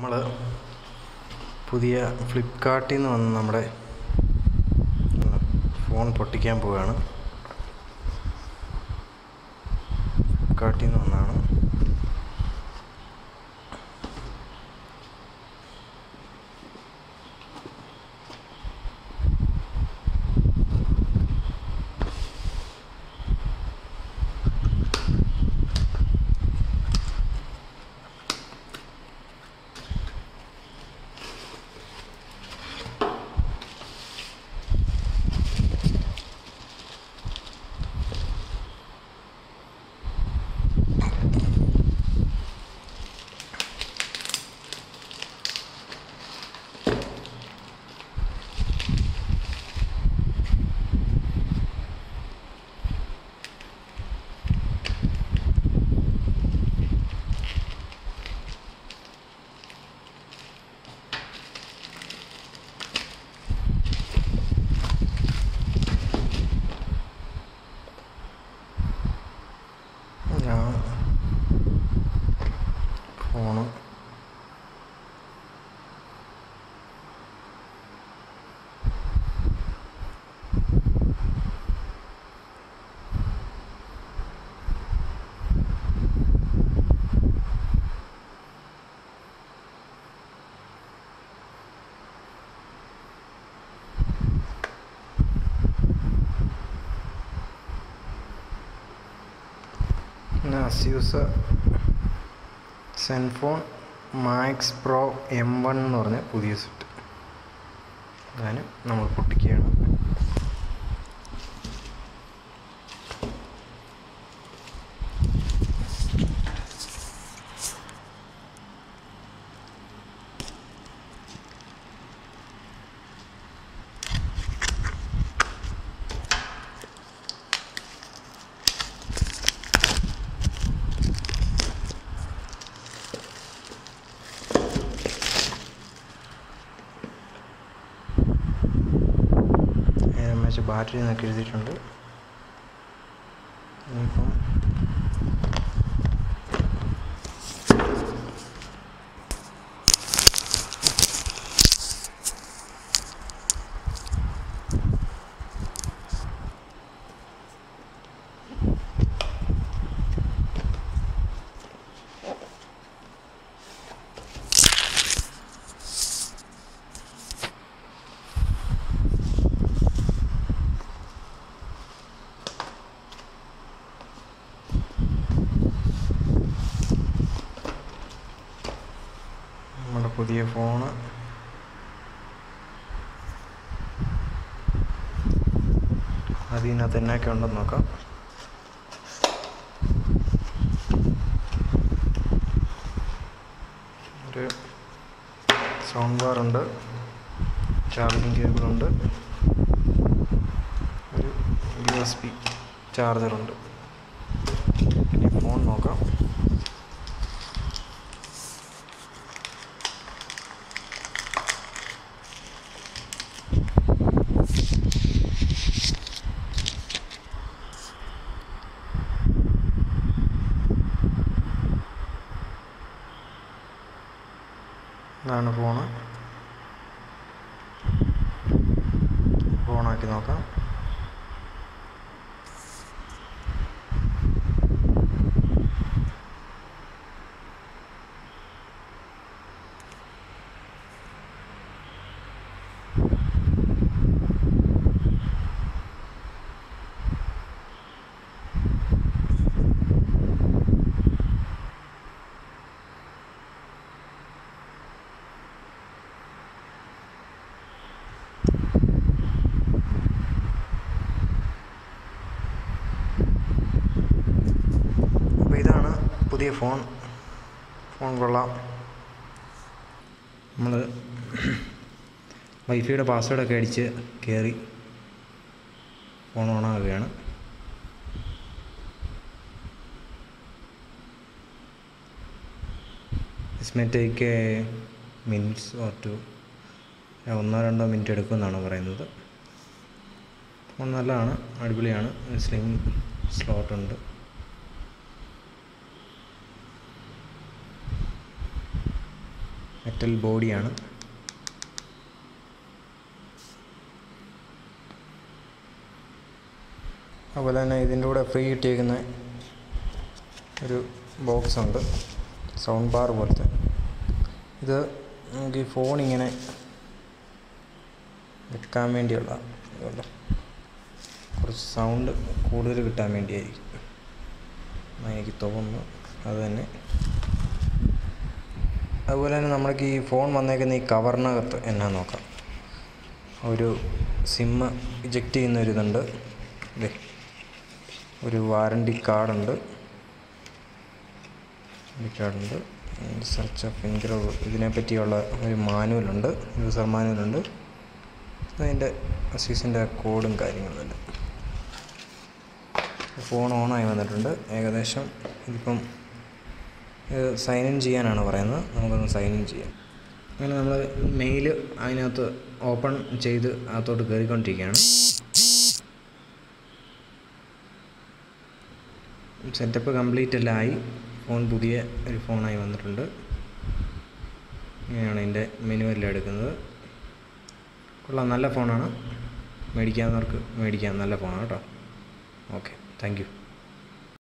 നമ്മൾ പുതിയ ഫ്ലിപ്കാർട്ടിൽ നിന്ന് വന്ന് നമ്മുടെ ഫോൺ പൊട്ടിക്കാൻ പോവുകയാണ് ഫ്ലിപ്കാർട്ടിൽ നിന്ന് വന്നതാണ് ഞാൻ ഫോണ് പിന്നെ Asus Zenfone Max Pro M one എന്ന് പറഞ്ഞ പുതിയ സെറ്റ് അതാണ് നമ്മൾ പൊട്ടിക്കുകയാണ് എം എച്ച് ബാറ്ററി എന്നൊക്കെ എഴുതിയിട്ടുണ്ട് ഇനിയിപ്പം നമ്മുടെ പുതിയ ഫോണ് അതിനകത്ത് എന്നൊക്കെ ഉണ്ടെന്ന് നോക്കാം ഒരു സൗണ്ട് ബാർ ഉണ്ട് ചാർജിങ് കേബിൾ ഉണ്ട് ഒരു യു എസ് ബി ചാർജറുണ്ട് ഇനി ഫോൺ നോക്കാം ഇതാണ് ഫോണ് ഫോണാക്കി നോക്കാം അപ്പോൾ ഇതാണ് പുതിയ ഫോൺ ഫോൺ കൊള്ളാം നമ്മൾ വൈഫൈയുടെ പാസ്വേഡൊക്കെ അടിച്ച് കയറി ഫോൺ ഓണാകുകയാണ് this may take a minutes or two ഒന്നോ രണ്ടോ മിനിറ്റ് എടുക്കുമെന്നാണ് പറയുന്നത് ഫോൺ നല്ലതാണ് അടിപൊളിയാണ് സ്ലിം സ്ലോട്ടുണ്ട് മെറ്റൽ ബോഡിയാണ് അതുപോലെ തന്നെ ഇതിൻ്റെ കൂടെ ഫ്രീ കിട്ടിയേക്കുന്ന ഒരു ബോക്സ് ഉണ്ട് സൗണ്ട് ബാർ പോലത്തെ ഇത് നമുക്ക് ഈ ഫോൺ ഇങ്ങനെ വെക്കാൻ വേണ്ടിയുള്ള ഇതുണ്ട് കുറച്ച് സൗണ്ട് കൂടുതൽ കിട്ടാൻ വേണ്ടിയായിരിക്കും എന്നാ എനിക്ക് തോന്നുന്നു അത് തന്നെ അതുപോലെ തന്നെ നമ്മൾക്ക് ഈ ഫോൺ വന്നേക്കുന്ന ഈ കവറിനകത്ത് എന്നാ നോക്കാം ഒരു സിമ്മ് ഇജക്റ്റ് ചെയ്യുന്ന ഒരു ഇതുണ്ട് ഇതേ ഒരു വാറണ്ടി കാർഡുണ്ട് കാർഡുണ്ട് സെർച്ച് ഓഫ് ഫിംഗർ ഇതിനെ പറ്റിയുള്ള ഒരു മാനുവലുണ്ട് യൂസർ മാനുവലുണ്ട് അതിൻ്റെ അസീസിൻ്റെ കോഡും കാര്യങ്ങളുമുണ്ട് ഫോൺ ഓണായി വന്നിട്ടുണ്ട് ഏകദേശം ഇതിപ്പം സൈൻ ഇൻ ചെയ്യാനാണ് പറയുന്നത് നമുക്കൊന്ന് സൈൻ ഇൻ ചെയ്യാം അങ്ങനെ നമ്മൾ മെയിൽ അതിനകത്ത് ഓപ്പൺ ചെയ്ത് അകത്തോട്ട് കയറിക്കൊണ്ടിരിക്കുകയാണ് സെറ്റപ്പ് കംപ്ലീറ്റ് എല്ലാം ആയി ഫോൺ പുതിയ ഒരു ഫോണായി വന്നിട്ടുണ്ട് ഇങ്ങനെയാണ് ഇതിൻ്റെ മെനു എല്ലാം എടുക്കുന്നത് കൊള്ളാം നല്ല ഫോണാണ് മേടിക്കാവുന്നവർക്ക് മേടിക്കാം നല്ല ഫോണാണ് കേട്ടോ ഓക്കെ താങ്ക് യു